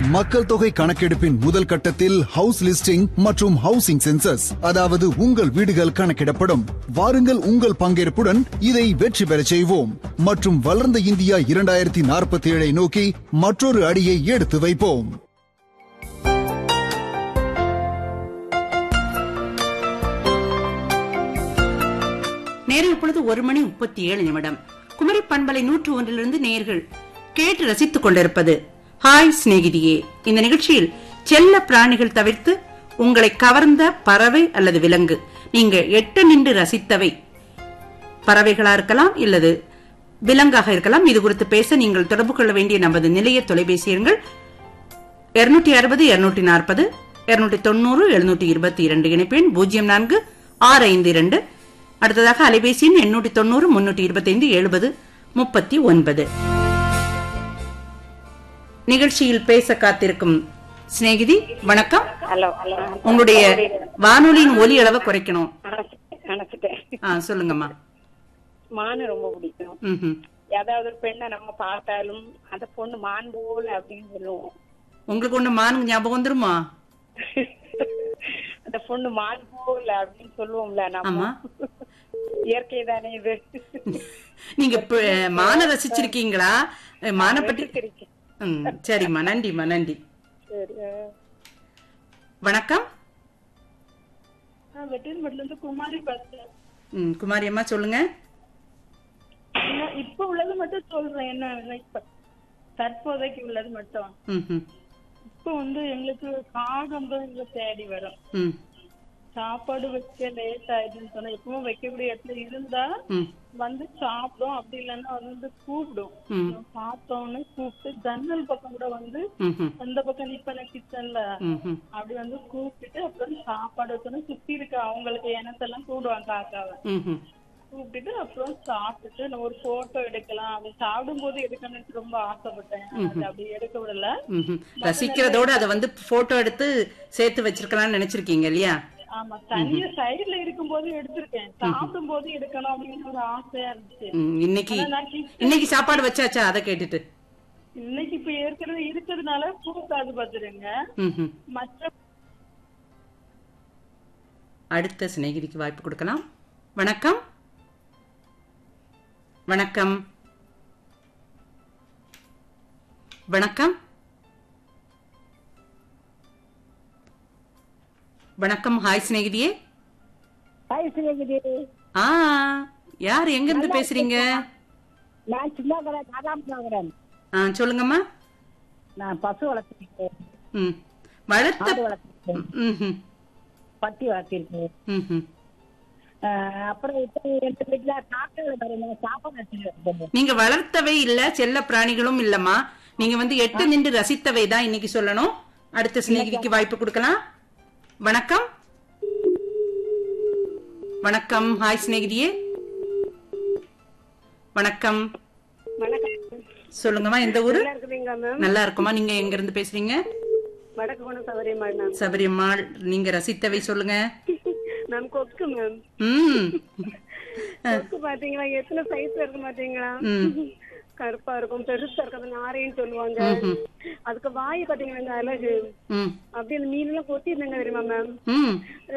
மக்கள் தொகை கணக்கெடுப்பின் முதல் கட்டத்தில் ஹவுஸ் லிஸ்டிங் மற்றும் ஹவுசிங் சென்சஸ் அதாவது உங்கள் வீடுகள் கணக்கிடப்படும் வாருங்கள் உங்கள் பங்கேற்புடன் இதை வெற்றி பெறச் செய்வோம் மற்றும் வளர்ந்த இந்தியா இரண்டாயிரத்தி நாற்பத்தி ஏழை நோக்கி மற்றொரு அடியை எடுத்து வைப்போம் நேரம் இப்பொழுது ஒரு மணி முப்பத்தி ஏழு நிமிடம் குமரி பண்பலை நூற்று ஒன்றிலிருந்து நேர்கள் கேட்டு ரசித்துக் கொண்டிருப்பது ஹாய் சிநேகிதியே இந்த நிகழ்ச்சியில் செல்ல பிராணிகள் தவிர்த்து உங்களை கவர்ந்த பறவை அல்லது விலங்கு நீங்க எட்டு நின்று ரசித்தவை பறவைகளா இருக்கலாம் இல்லது விலங்காக இருக்கலாம் இது குறித்து பேச நீங்கள் தொடர்பு கொள்ள வேண்டிய நமது நிலைய தொலைபேசி எண்கள் இருநூற்றி அறுபது இருநூற்றி நாற்பது இருநூற்றி தொண்ணூறு எழுநூற்றி இருபத்தி இரண்டு இணைப்பெண் பூஜ்ஜியம் நான்கு ஆறு ஐந்து இரண்டு அடுத்ததாக அலைபேசி எண் எண்ணூற்றி தொண்ணூறு முன்னூற்றி இருபத்தைந்து எழுபது முப்பத்தி ஒன்பது நிகழ்ச்சியில் பேச காத்திருக்கும் சிநேகிதி வணக்கம் ஹலோ ஹலோ உங்களுடைய வானொலியின் ஒலி அளவை குறைக்கணும் நினைச்சிட்டேன் ஆ சொல்லுங்கம்மா மானு ரொம்ப பிடிக்கும் ம்ஹும். ஏதாவது ஒரு பெண்ணை நம்ம பார்த்தாலும் அந்த பொண்ணு மான் போல அப்படின்னு சொல்லுவோம் உங்களுக்கு ஒண்ணு மானுங்க ஞாபகம் வந்துருமா அந்த பொண்ணு மான் போல அப்படின்னு சொல்லுவோம்ல நம்ம ஆமா இயற்கை தானே இது நீங்க இப்ப, மானை ரசிச்சிருக்கீங்களா அஹ், மானை பற்றி சிரிக்கு. ம், சரிம்மா நன்றிம்மா நன்றி சரி வணக்கம் வெட்டின்பட்டில இருந்து குமாரி பேசுறேன் ம், குமாரி அம்மா சொல்லுங்க இப்ப உள்ளது மட்டும் சொல்றேன் என்ன இப்ப தற்போதைக்கு உள்ளது மட்டும் ம்ஹும். இப்ப வந்து எங்களுக்கு காகம் தான் எங்களை தேடி வரும் ம், சாப்பாடு வைக்க லேட் ஆயிடுன்னு சொன்னா எப்பவும் வைக்கக்கூடிய இடத்துல இருந்தா ம், வந்து சாப்பிடும் அப்படி இல்லைன்னா வந்து கூப்பிடும் ம், பார்த்தோன்னு கூப்பிட்டு ஜன்னல் பக்கம் கூட வந்து ம்ஹும், அந்த பக்கம் நிப்பன கிச்சன்ல ம்ஹும். அப்படி வந்து கூப்பிட்டுட்டு அப்புறம் சாப்பாடு வச்சோன்னா சுத்தி இருக்க அவங்களுக்கு இனத்தெல்லாம் கூப்பிடுவாங்க காக்காவை ம்ஹும். கூப்பிட்டுட்டு அப்புறம் சாப்பிட்டுட்டு நான் ஒரு போட்டோ எடுக்கலாம் அப்படி சாப்பிடும் போது எடுக்கணும்னு ரொம்ப ஆசைப்பட்டேன் அது அப்படி எடுக்க விடல ம்ஹும். ரசிக்கிறதோட அதை வந்து போட்டோ எடுத்து சேர்த்து வச்சிருக்கலாம்னு நினைச்சிருக்கீங்க இல்லையா ஆமா தனியா சைடுல இருக்கும் போது எடுத்திருக்கேன் சாப்பிடும் போது எடுக்கணும் அப்படின்னு ஒரு ஆசையா இருந்துச்சு ம், இன்னைக்கு ஆனா நான் kitchen- இன்னைக்கு சாப்பாடு வச்சாச்சா அதை கேட்டுட்டு இன்னைக்கு இப்ப ஏற்கனவே இருக்கிறதுனால கூப்பிட்டாது பாத்துருங்க ம்ஹும். மற்ற அடுத்த சிநேகிதிக்கு வாய்ப்பு கொடுக்கலாம் வணக்கம் வணக்கம் வணக்கம் வணக்கம் ஹாய் சிநேகிதியே ஹாய் சிவகிரி ஆ யார் எங்க இருந்து பேசுறீங்க நான் சின்னகரன் ராதாமநகரன் ஆ சொல்லுங்கம்மா நான் பசு வளர்த்துருக்கேன் ம் வளர்த்த ஆடு வளர்த்துருக்கேன் ம்ஹும். பட்டி வளர்த்திருக்கேன் ம்ஹும். ஆஹ் அப்புறம் இப்போ எங்க வீட்டுல காக்கல பாருங்க சாப்பாடு வச்சிருக்கேன் நீங்க வளர்த்தவை இல்ல செல்ல பிராணிகளும் இல்லம்மா நீங்க வந்து எட்டு நின்று ரசித்தவை தான் இன்னைக்கு சொல்லணும் அடுத்த சிநேகிதிக்கு வாய்ப்பு கொடுக்கலாம் வணக்கம் வணக்கம் ஹாய் சிநேகிதியே வணக்கம் வணக்கம் சொல்லுங்கம்மா எந்த ஊரு நல்லா இருக்குதுங்க மேம் நல்லா இருக்குமா நீங்க எங்க இருந்து பேசுறீங்க வடக்கு போன சௌகரியமா மேம் சபரியம்மாள் நீங்க ரசித்தவை சொல்லுங்க மேம் கொக்கு மேம் ம் கொக்கு பாத்தீங்களா எத்தனை சைஸ்ல இருக்கு பாத்தீங்களா ம். கருப்பா இருக்கும் பெருசா இருக்கும் அது நாரைன்னு சொல்லுவாங்க அதுக்கு வாய் பாத்தீங்கன்னா இந்த அழகு ம் அப்படியே அந்த மீன் எல்லாம் கொத்தி இருந்தாங்க தெரியுமா மேம் ம்